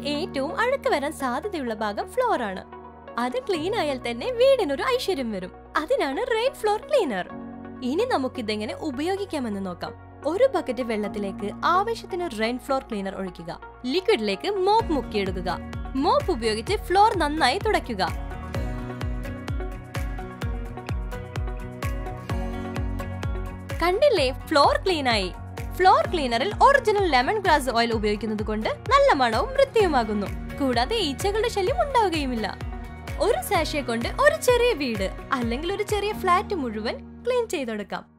ഏറ്റവും അഴുക്ക് വരാൻ സാധ്യതയുള്ള ഭാഗം ഫ്ലോർ ആണ് അത് ക്ലീൻ ആയാൽ തന്നെ വീടിനൊരു ഐശ്വര്യം വരും അതിനാണ് റെയിൻ ഫ്ലോർ ക്ലീനർ ഇനി നമുക്കിതെങ്ങനെ ഉപയോഗിക്കാമെന്ന് നോക്കാം ഒരു ബക്കറ്റ് വെള്ളത്തിലേക്ക് ആവശ്യത്തിന് റെയിൻ ഫ്ലോർ ക്ലീനർ ഒഴിക്കുക ലിക്വിഡിലേക്ക് മോപ്പ് മുക്കിയെടുക്കുക മോപ്പ് ഉപയോഗിച്ച് ഫ്ലോർ നന്നായി തുടയ്ക്കുക കണ്ടില്ലേ ഫ്ലോർ ക്ലീൻ ആയി ഫ്ലോർ ക്ലീനറിൽ ഒറിജിനൽ ലെമൺ ഗ്രാസ് ഓയിൽ ഉപയോഗിക്കുന്നത് കൊണ്ട് നല്ല മണവും വൃത്തിയുമാകുന്നു കൂടാതെ ഈച്ചകളുടെ ശല്യം ഉണ്ടാവുകയുമില്ല ഒരു സാഷയെ കൊണ്ട് ഒരു ചെറിയ വീട് അല്ലെങ്കിൽ ഒരു ചെറിയ ഫ്ലാറ്റ് മുഴുവൻ ക്ലീൻ ചെയ്തെടുക്കാം